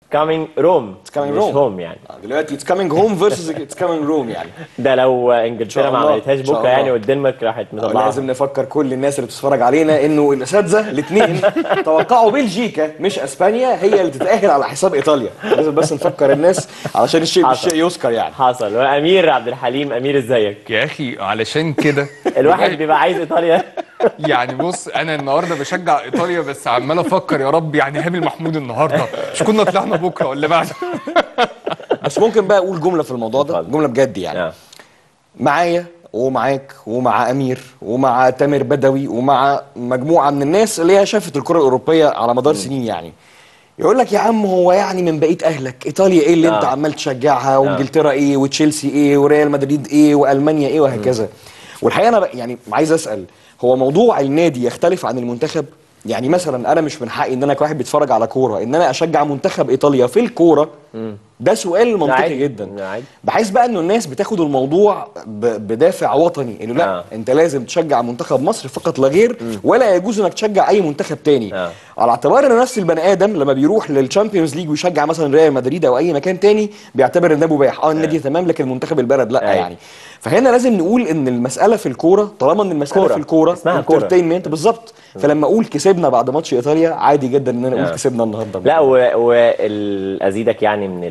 كامينج روم coming مش Rome. هوم يعني دلوقتي اتس كامينج هوم فيرسز اتس كامينج روم يعني ده لو انجلترا شاء ما الله، عملتهاش إن شاء بكره يعني الله. والدنمارك راحت مطلعها لازم نفكر كل الناس اللي بتتفرج علينا انه الاساتذه الاثنين توقعوا بلجيكا مش اسبانيا هي اللي تتاهل على حساب ايطاليا لازم بس نفكر الناس علشان الشيء حصل. بالشيء يذكر يعني حصل وامير عبد الحليم امير ازيك يا اخي علشان كده الواحد بيبقى عايز ايطاليا يعني بص انا النهارده بشجع ايطاليا بس عمال افكر يا رب يعني هامل محمود النهارده مش كنا طلعنا بكره ولا بعد بس ممكن بقى اقول جمله في الموضوع ده اتفضل. جمله بجد يعني آه. معايا ومعاك ومع امير ومع تامر بدوي ومع مجموعه من الناس اللي هي شافت الكره الاوروبيه على مدار سنين يعني يقول لك يا عم هو يعني من بقيه اهلك ايطاليا ايه اللي آه. انت عمال تشجعها وانجلترا ايه وتشيلسي ايه وريال مدريد ايه والمانيا ايه وهكذا والحقيقه انا بقى- يعني عايز اسال هو موضوع النادي يختلف عن المنتخب يعني مثلا انا مش من حقي ان انا كواحد بيتفرج على كوره ان انا اشجع منتخب ايطاليا في الكوره ده سؤال منطقي عادي. جدا عادي. بحيث بقى انه الناس بتاخد الموضوع ب... بدافع وطني انه لا آه. آه. انت لازم تشجع منتخب مصر فقط لا غير ولا يجوز انك تشجع اي منتخب تاني آه. على اعتبار ان نفس البني ادم لما بيروح للشامبيونز ليج ويشجع مثلا ريال مدريد او اي مكان تاني بيعتبر ان ده مباح اه النادي تمام لكن منتخب البلد لا أيوة. يعني فهنا لازم نقول ان المساله في الكوره طالما ان المساله كورة. في الكوره اسمها كورة. انترتينمنت بالظبط فلما اقول كسبنا بعد ماتش ايطاليا عادي جدا ان انا اقول آه. كسبنا النهارده لا وازيدك يعني من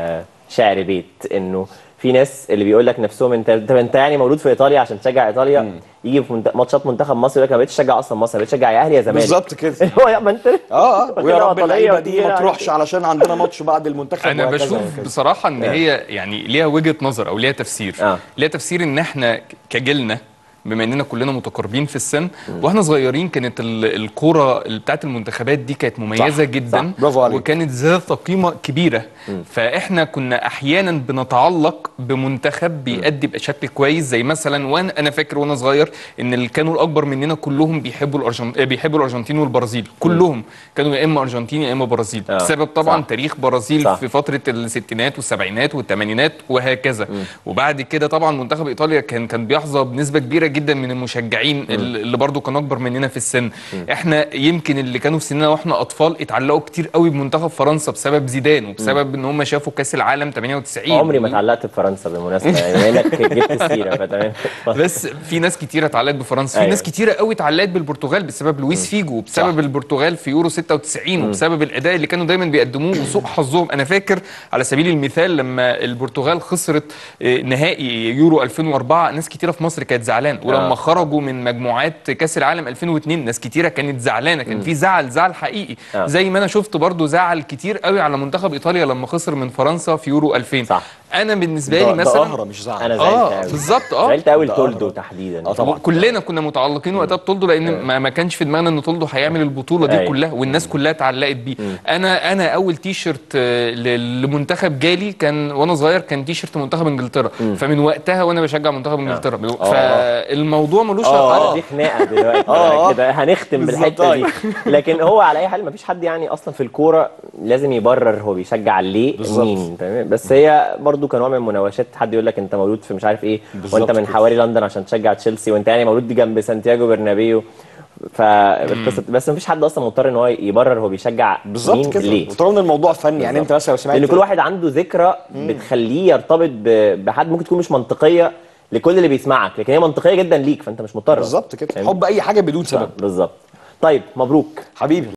الشعر بيت انه في ناس اللي بيقول لك نفسهم انت طب انت يعني مولود في ايطاليا عشان تشجع ايطاليا يجي في منت- ماتشات منتخب مصر يقول لك انا ما بقتش اشجع اصلا مصر بقيت اشجع يا اهلي يا زمالك بالظبط كده هو يا ما انت اه اه ويا رب وطنية اللعيبه دي وتقيلة ما عليك. تروحش علشان عندنا ماتش بعد المنتخب انا وهكذا بشوف وهكذا. بصراحه ان هي يعني ليها وجهه نظر او ليها تفسير آه. ليها تفسير ان احنا كجيلنا بما اننا كلنا متقاربين في السن واحنا صغيرين كانت ال- الكوره اللي بتاعت المنتخبات دي كانت مميزه صح، جدا صح، برافو عليك. وكانت ذات قيمه كبيره فاحنا كنا احيانا بنتعلق بمنتخب بيأدي بشكل كويس زي مثلا وانا انا فاكر وانا صغير ان اللي كانوا الاكبر مننا كلهم بيحبوا الارجنتين بيحبوا الارجنتين والبرازيل كلهم كانوا يا اما ارجنتين يا اما برازيل آه، بسبب طبعا صح. تاريخ برازيل صح. في فتره الستينات والسبعينات والثمانينات وهكذا وبعد كده طبعا منتخب ايطاليا كان كان بيحظى بنسبه كبيره جدا من المشجعين ال- اللي برضو كانوا اكبر مننا في السن احنا يمكن اللي كانوا في سننا واحنا اطفال اتعلقوا كتير قوي بمنتخب فرنسا بسبب زيدان وبسبب ان هم شافوا كاس العالم 98 عمري ما اتعلقت بفرنسا بالمناسبه يعني بما انك جبت السيره فتمام بس في ناس كتيره اتعلقت بفرنسا في أيوة. ناس كتيره قوي اتعلقت بالبرتغال بسبب لويس فيجو بسبب صح. البرتغال في يورو 96 وبسبب الاداء اللي كانوا دايما بيقدموه وسوء حظهم انا فاكر على سبيل المثال لما البرتغال خسرت آه، نهائي يورو 2004 ناس كتيره في مصر كانت زعلان ولما آه. خرجوا من مجموعات كاس العالم 2002 ناس كتيره كانت زعلانه كان في زعل زعل حقيقي آه. زي ما انا شفت برضو زعل كتير قوي على منتخب ايطاليا لما خسر من فرنسا في يورو 2000 صح. انا بالنسبه ده, لي ده مثلا قهرة مش زعل انا زعلت اه قوي بالظبط اه زعلت قوي ده لتولدو قهر. تحديدا اه طبعا كلنا كنا متعلقين وقتها بتولدو لان ما, ما كانش في دماغنا ان تولدو هيعمل البطوله دي أيوة. كلها والناس كلها اتعلقت بيه انا انا اول تي شيرت آه، ل- لمنتخب جالي كان وانا صغير كان تي شيرت منتخب انجلترا فمن وقتها وانا بشجع منتخب انجلترا فالموضوع ملوش آه. علاقه دي خناقه دلوقتي آه. كده هنختم بالظبط، بالحته دي أيوة. لكن هو على اي حال مفيش حد يعني اصلا في الكوره لازم يبرر هو بيشجع ليه بالظبط. مين فاهم بس هي برضو كنوع من المناوشات حد يقول لك انت مولود في مش عارف ايه بالظبط وانت من كده. حواري لندن عشان تشجع تشيلسي وانت يعني مولود جنب سانتياغو برنابيو فالقصه بس مفيش حد اصلا مضطر ان هو يبرر هو بيشجع مين بالظبط كده ليه وطالما ان الموضوع فني يعني انت مثلا لو سمعت لان كل واحد عنده ذكرى بتخليه يرتبط ب- بحد ممكن تكون مش منطقيه لكل اللي بيسمعك لكن هي منطقيه جدا ليك فانت مش مضطر بالظبط كده فاهم؟ حب اي حاجه بدون سبب بالظبط طيب مبروك حبيبي